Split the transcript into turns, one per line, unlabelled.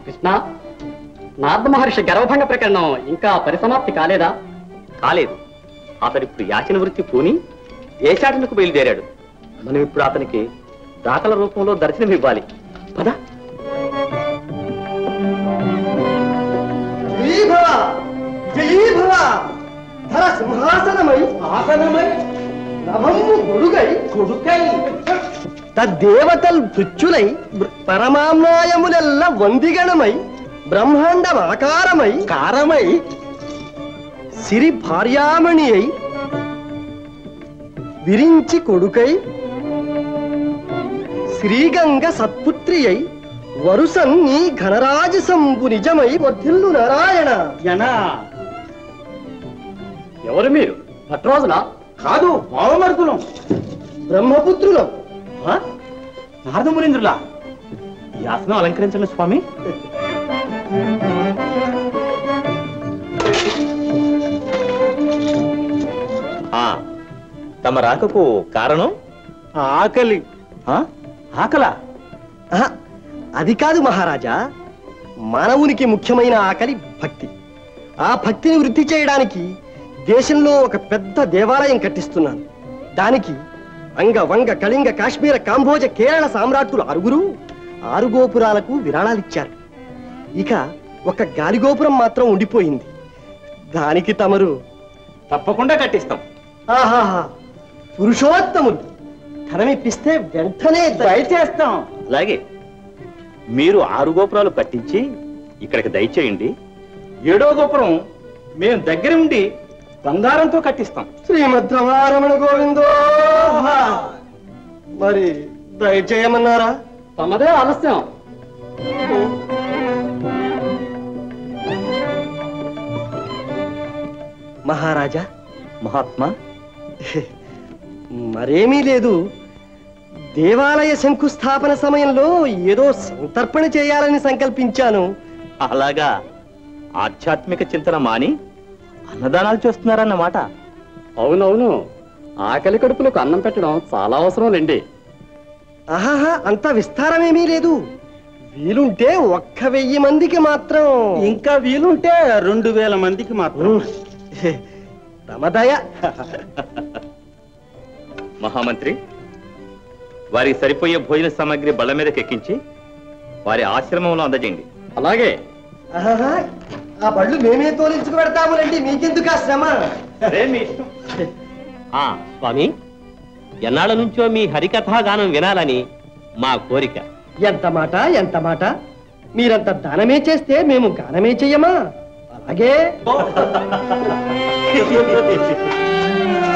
కృష్ణ నారద మహర్షి గర్వభంగ ప్రకరణం ఇంకా పరిసమాప్తి కాలేదా
కాలేదు అతడు ఇప్పుడు యాచన వృత్తి పూని దేశాటనకు బయలుదేరాడు మనం ఇప్పుడు అతనికి దాఖల రూపంలో దర్శనం ఇవ్వాలి పద
జయీభవ జయీభవ ధర సింహాసనమై ఆసనమై నభము గొడుగై గొడుకై తద్దేవతల్ తుచ్చులై పరమామ్నాయములెల్ల వందిగణమై బ్రహ్మాండం ఆకారమై కారమై సిరి భార్యామణి అయి విరించి కొడుకై శ్రీగంగ సత్పుత్రి అయి వరుసన్ నీ ఘనరాజసంబు నిజమై వర్ధిల్లు నారాయణ
జనా ఎవరు మీరు భట్రోజులా
కాదు భావమర్దులం బ్రహ్మపుత్రులం
నారద మునీంద్రులా ఈ ఆసనం అలంకరించండి స్వామి ఆ, తమ రాకకు కారణం
ఆకలి
ఆ? ఆకలా
ఆహా, అది కాదు మహారాజా మానవునికి ముఖ్యమైన ఆకలి భక్తి ఆ భక్తిని వృద్ధి చేయడానికి దేశంలో ఒక పెద్ద దేవాలయం కట్టిస్తున్నాను దానికి అంగ వంగ కళింగ కాశ్మీర కాంబోజ కేరళ సామ్రాట్టులు ఆరుగురు ఆరు గోపురాలకు విరాళాలిచ్చారు ఇక ఒక గాలిగోపురం మాత్రం ఉండిపోయింది దానికి తమరు
తప్పకుండా కట్టిస్తాం
ఆహాహా పురుషోత్తములు ధనమిప్పిస్తే వెంటనే దయచేస్తాం
అలాగే మీరు ఆరు గోపురాలు కట్టించి ఇక్కడికి దయచేయండి ఏడో గోపురం మేము దగ్గర ఉండి బంగారంతో కట్టిస్తాం
శ్రీమద్ రమారమణ గోవిందో మరి దయచేయమన్నారా
తమదే ఆలస్యం
మహారాజా
మహాత్మా
మరేమీ లేదు దేవాలయ శంకుస్థాపన సమయంలో ఏదో సంతర్పణ చేయాలని సంకల్పించాను
అలాగా ఆధ్యాత్మిక చింతన మాని అన్నదానాలు చేస్తున్నారన్నమాట
అవునవును ఆకలి కడుపులకు అన్నం పెట్టడం చాలా అవసరం లేండి
ఆహాహా అంత విస్తారమేమీ లేదు వీలుంటే ఒక్క వెయ్యి మందికి మాత్రం
ఇంకా వీలుంటే రెండు వేల మందికి మాత్రం
రమదయ
మహామంత్రి వారికి సరిపోయే భోజన సామాగ్రి బళ్ళ మీదకి ఎక్కించి వారి ఆశ్రమంలో అందజేయండి
అలాగే
ఆహాహా, ఆ బళ్ళు మేమే తోలించుకు పెడతాములండి మీకెందుకు ఆ శ్రమ
ఆ స్వామి ఎన్నాళ్ళ నుంచో మీ హరికథా గానం వినాలని మా కోరిక
ఎంత మాట ఎంత మాట మీరంత దానమే చేస్తే మేము గానమే చెయ్యమా అలాగే